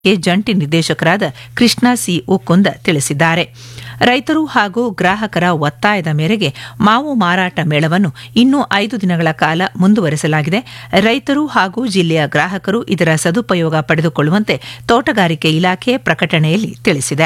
K ಜಂಟಿ ನಿರ್ದೇಶಕರಾದ Krishna C Ukkunda ತಿಳಿಸಿದ್ದಾರೆ ರೈತರು ಹಾಗೂ ಗ್ರಾಹಕರ ಒತ್ತಾಯದ ಮೇರೆಗೆ ಮಾವು ಮಾರಾಟ ಮೇಳವನ್ನು ಇನ್ನೂ ಐದು ದಿನಗಳ ಕಾಲ ಮುಂದುವರೆಸಲಾಗಿದೆ ರೈತರು ಹಾಗೂ ಜಿಲ್ಲೆಯ ಗ್ರಾಹಕರು ಇದರ ಸದುಪಯೋಗ ಪಡೆದುಕೊಳ್ಳುವಂತೆ ತೋಟಗಾರಿಕೆ ಇಲಾಖೆ ಪ್ರಕಟಣೆಯಲ್ಲಿ ತಿಳಿಸಿದೆ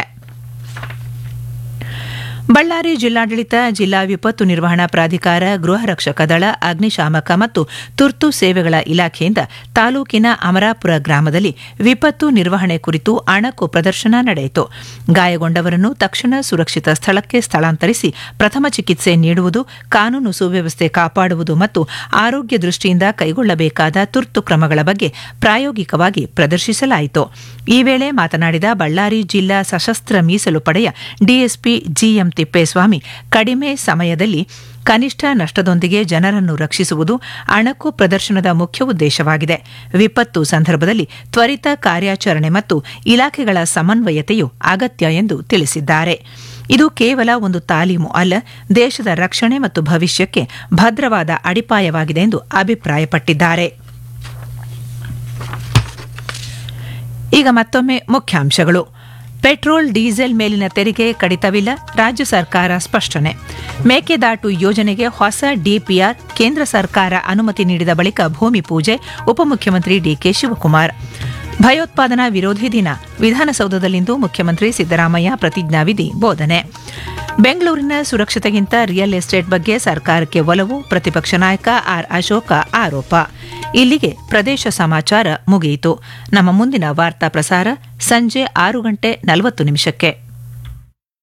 ಬಳ್ಳಾರಿ ಜಿಲ್ಲಾಡಳಿತ ಜಿಲ್ಲಾ ವಿಪತ್ತು ನಿರ್ವಹಣಾ ಪ್ರಾಧಿಕಾರ ಗೃಹ ರಕ್ಷಕ ದಳ ಅಗ್ನಿಶಾಮಕ ಮತ್ತು ತುರ್ತು ಸೇವೆಗಳ ಇಲಾಖೆಯಿಂದ ತಾಲೂಕಿನ ಅಮರಾಪುರ ಗ್ರಾಮದಲ್ಲಿ ವಿಪತ್ತು ನಿರ್ವಹಣೆ ಕುರಿತು ಅಣಕು ಪ್ರದರ್ಶನ ನಡೆಯಿತು ಗಾಯಗೊಂಡವರನ್ನು ತಕ್ಷಣ ಸುರಕ್ಷಿತ ಸ್ಥಳಕ್ಕೆ ಸ್ಥಳಾಂತರಿಸಿ ಪ್ರಥಮ ಚಿಕಿತ್ಸೆ ನೀಡುವುದು ಕಾನೂನು ಸುವ್ಯವಸ್ಥೆ ಕಾಪಾಡುವುದು ಮತ್ತು ಆರೋಗ್ಯ ದೃಷ್ಟಿಯಿಂದ ಕೈಗೊಳ್ಳಬೇಕಾದ ತುರ್ತು ಕ್ರಮಗಳ ಬಗ್ಗೆ ಪ್ರಾಯೋಗಿಕವಾಗಿ ಪ್ರದರ್ಶಿಸಲಾಯಿತು ಈ ವೇಳೆ ಮಾತನಾಡಿದ ಬಳ್ಳಾರಿ ಜಿಲ್ಲಾ ಸಶಸ್ತ್ರ ಮೀಸಲು ಪಡೆಯ ಡಿಎಸ್ಪಿ ಜಿಎಂ ತಿಪ್ಪೇಸ್ವಾಮಿ ಕಡಿಮೆ ಸಮಯದಲ್ಲಿ ಕನಿಷ್ಠ ನಷ್ಟದೊಂದಿಗೆ ಜನರನ್ನು ರಕ್ಷಿಸುವುದು ಅಣಕು ಪ್ರದರ್ಶನದ ಮುಖ್ಯ ಉದ್ದೇಶವಾಗಿದೆ ವಿಪತ್ತು ಸಂದರ್ಭದಲ್ಲಿ ತ್ವರಿತ ಕಾರ್ಯಾಚರಣೆ ಮತ್ತು ಇಲಾಖೆಗಳ ಸಮನ್ವಯತೆಯು ಅಗತ್ಯ ಎಂದು ತಿಳಿಸಿದ್ದಾರೆ ಇದು ಕೇವಲ ಒಂದು ತಾಲೀಮು ಅಲ್ಲ ದೇಶದ ರಕ್ಷಣೆ ಮತ್ತು ಭವಿಷ್ಯಕ್ಕೆ ಭದ್ರವಾದ ಅಡಿಪಾಯವಾಗಿದೆ ಎಂದು ಅಭಿಪ್ರಾಯಪಟ್ಟಿದ್ದಾರೆ ಈಗ ಮತ್ತೊಮ್ಮೆ ಮುಖ್ಯಾಂಶಗಳು ಪೆಟ್ರೋಲ್ ಡೀಸೆಲ್ ಮೇಲಿನ ತೆರಿಗೆ ಕಡಿತವಿಲ್ಲ ರಾಜ್ಯ ಸರ್ಕಾರ ಸ್ಪಷ್ಟನೆ ಮೇಕೆದಾಟು ಯೋಜನೆಗೆ ಹೊಸ ಡಿಪಿಆರ್ ಕೇಂದ್ರ ಸರ್ಕಾರ ಅನುಮತಿ ನೀಡಿದ ಬಳಿಕ ಭೂಮಿ ಪೂಜೆ ಉಪಮುಖ್ಯಮಂತ್ರಿ ಡಿಕೆ ಶಿವಕುಮಾರ್ ಭಯೋತ್ಪಾದನಾ ವಿರೋಧಿ ದಿನ ವಿಧಾನಸೌಧದಲ್ಲಿಂದು ಮುಖ್ಯಮಂತ್ರಿ ಸಿದ್ದರಾಮಯ್ಯ ಪ್ರತಿಜ್ಞಾವಿಧಿ ಬೋಧನೆ ಬೆಂಗಳೂರಿನ ಸುರಕ್ಷತೆಗಿಂತ ರಿಯಲ್ ಎಸ್ಟೇಟ್ ಬಗ್ಗೆ ಸರ್ಕಾರಕ್ಕೆ ಒಲವು ಪ್ರತಿಪಕ್ಷ ನಾಯಕ ಆರ್ ಅಶೋಕ ಆರೋಪ ಇಲ್ಲಿಗೆ ಪ್ರದೇಶ ಸಮಾಚಾರ ಮುಗಿಯಿತು ನಮ್ಮ ಮುಂದಿನ ವಾರ್ತಾ ಪ್ರಸಾರ ಸಂಜೆ ಆರು ಗಂಟೆ ನಲವತ್ತು ನಿಮಿಷಕ್ಕೆ